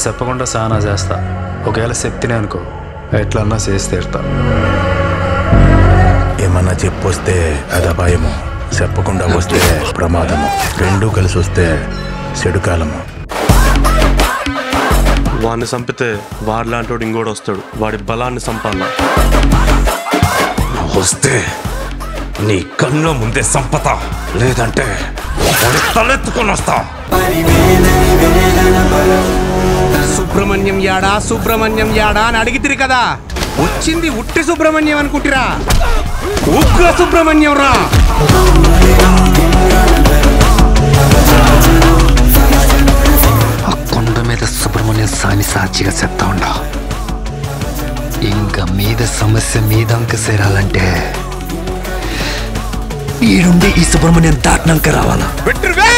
నేను చెప్పకుండా సానా చేస్తా ఒకవేళ చెప్తేనే అనుకో ఎట్లన్నా చేసి తీరుతా ఏమన్నా చెప్పొస్తే అది అపాయము చెప్పకుండా వస్తే ప్రమాదము రెండూ కలిసి వస్తే చెడుకాలము వాడిని చంపితే వాడిలాంటి ఇంకోటి వస్తాడు వాడి బలాన్ని చంపాల వస్తే నీ కళ్ళ ముందే సంపత లేదంటే వాడి తలెత్తుకొని వస్తా సుబ్రహ్మణ్యం యాడా సుబ్రహ్మణ్యం యాడా అని అడిగితిరి కదా వచ్చింది ఉట్టి సుబ్రహ్మణ్యం అనుకుంటురా ఉగ్ర సుబ్రహ్మణ్యం రా ఆ కొండ మీద సుబ్రహ్మణ్యం స్వామి సాక్షిగా చెప్తా ఉండా ఇంకా మీద సమస్య మీదంక సేరాలంటే ఈడుండి ఈ సుబ్రహ్మణ్యం దాటినాక రావాలా పెట్టురువే